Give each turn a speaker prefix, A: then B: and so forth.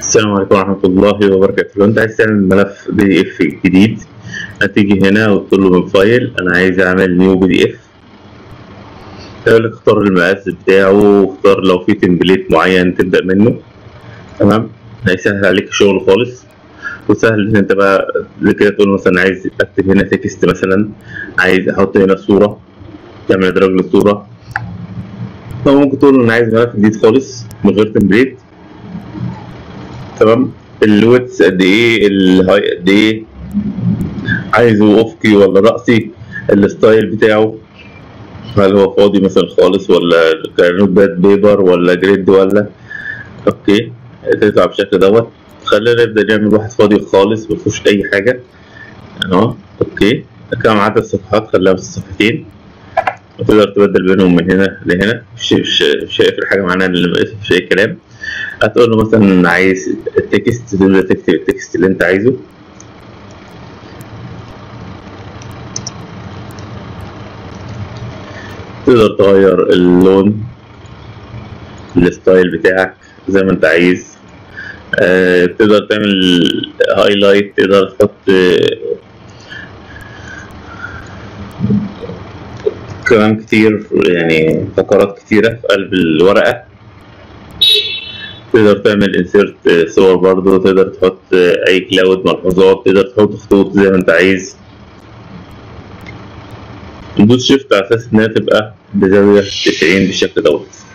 A: السلام عليكم ورحمة الله وبركاته لو انت عايز تعمل ملف بي دي اف جديد هتيجي هنا وتقول له من فايل انا عايز اعمل نيو بي دي اف يقول لك اختار المقاس بتاعه واختار لو في تمبليت معين تبدأ منه تمام هيسهل عليك الشغل خالص وسهل ان انت بقى زي كده تقول مثلا عايز اكتب هنا تكست مثلا عايز احط هنا صورة تعمل ادراج للصورة أو ممكن تقول له انا عايز ملف جديد خالص من غير تمبليت تمام الويتس قد ايه الهاي قد ايه عايزه افقي ولا رأسي الستايل بتاعه هل هو فاضي مثلا خالص ولا كنوت باد بيبر ولا جريد ولا اوكي تطلع بالشكل دوت خلينا نبدأ نعمل واحد فاضي خالص مفيهوش أي حاجة اهو اوكي كم عدد الصفحات خليها بس صفحتين وتقدر تبدل بينهم من هنا لهنا مش مش مش هيقفل حاجة معناها ان مفيش أي كلام هتقول له مثلا عايز التكست تبدأ تكتب التكست اللي انت عايزه تقدر تغير اللون الستايل بتاعك زي ما انت عايز آه، تقدر تعمل هايلايت تقدر تحط آه، كلام كتير يعني فقرات كتيرة في قلب الورقة تقدر تعمل انسيرت صور برضو تقدر تحط اي كلاود ملحوظات تقدر تحط خطوط زي ما انت عايز ندوس شيفت على اساس انها تبقى بزاوية 90 بالشكل دوت